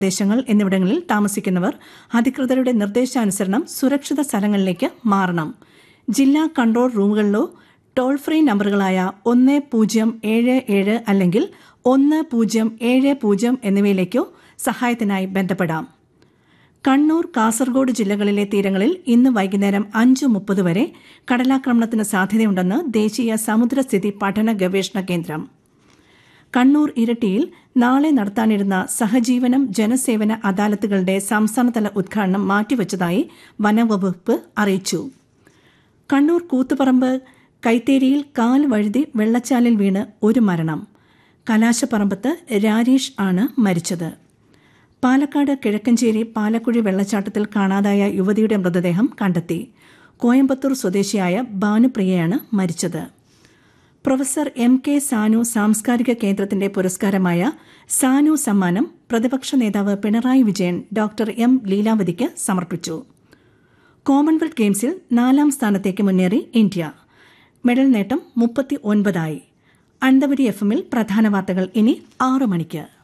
പ്രദേശങ്ങൾ എന്നിവിടങ്ങളിൽ താമസിക്കുന്നവർ അധികൃതരുടെ നിർദ്ദേശാനുസരണം സുരക്ഷിത സ്ഥലങ്ങളിലേക്ക് മാറണം ജില്ലാ കൺട്രോൾ റൂമുകളിലോ ടോൾ ഫ്രീ നമ്പറുകളായ ഒന്ന് പൂജ്യം ഏഴ് ഏഴ് അല്ലെങ്കിൽ ഒന്ന് പൂജ്യം ഏഴ് പൂജ്യം എന്നിവയിലേക്കോ സഹായത്തിനായി ബന്ധപ്പെടാം കണ്ണൂർ കാസർഗോഡ് ജില്ലകളിലെ തീരങ്ങളിൽ ഇന്ന് വൈകുന്നേരം അഞ്ച് മുപ്പത് വരെ കടലാക്രമണത്തിന് സാധ്യതയുണ്ടെന്ന് ദേശീയ സമുദ്രസ്ഥിതി പഠന ഗവേഷണ കേന്ദ്രം കണ്ണൂർ ഇരട്ടിയിൽ നാളെ നടത്താനിരുന്ന സഹജീവനം ജനസേവന അദാലത്തുകളുടെ സംസ്ഥാനതല ഉദ്ഘാടനം മാറ്റിവച്ചതായി വനംവകുപ്പ് അറിയിച്ചു കണ്ണൂർ കൂത്തുപറമ്പ് കൈത്തേരിയിൽ കാൽ വഴുതി വെള്ളച്ചാലിൽ വീണ് ഒരു മരണം കലാശപ്പറമ്പത്ത് രാരീഷ് ആണ് മരിച്ചത് പാലക്കാട് കിഴക്കഞ്ചേരി പാലക്കുഴി വെള്ളച്ചാട്ടത്തിൽ കാണാതായ യുവതിയുടെ മൃതദേഹം കണ്ടെത്തി കോയമ്പത്തൂർ സ്വദേശിയായ ഭാനുപ്രിയയാണ് മരിച്ചത് പ്രൊഫസർ എം കെ സാനു സാംസ്കാരിക കേന്ദ്രത്തിന്റെ പുരസ്കാരമായ സാനു സമ്മാനം പ്രതിപക്ഷ നേതാവ് പിണറായി വിജയൻ ഡോക്ടർ എം ലീലാവതിക്ക് സമർപ്പിച്ചു കോമൺവെൽത്ത് ഗെയിംസിൽ നാലാം സ്ഥാനത്തേക്ക് മുന്നേറി ഇന്ത്യ മെഡൽ നേട്ടം മുപ്പത്തി ഒൻപതായി അണ്ടവരി എഫ് എമ്മിൽ പ്രധാന വാർത്തകൾ ഇനി ആറു മണിക്ക്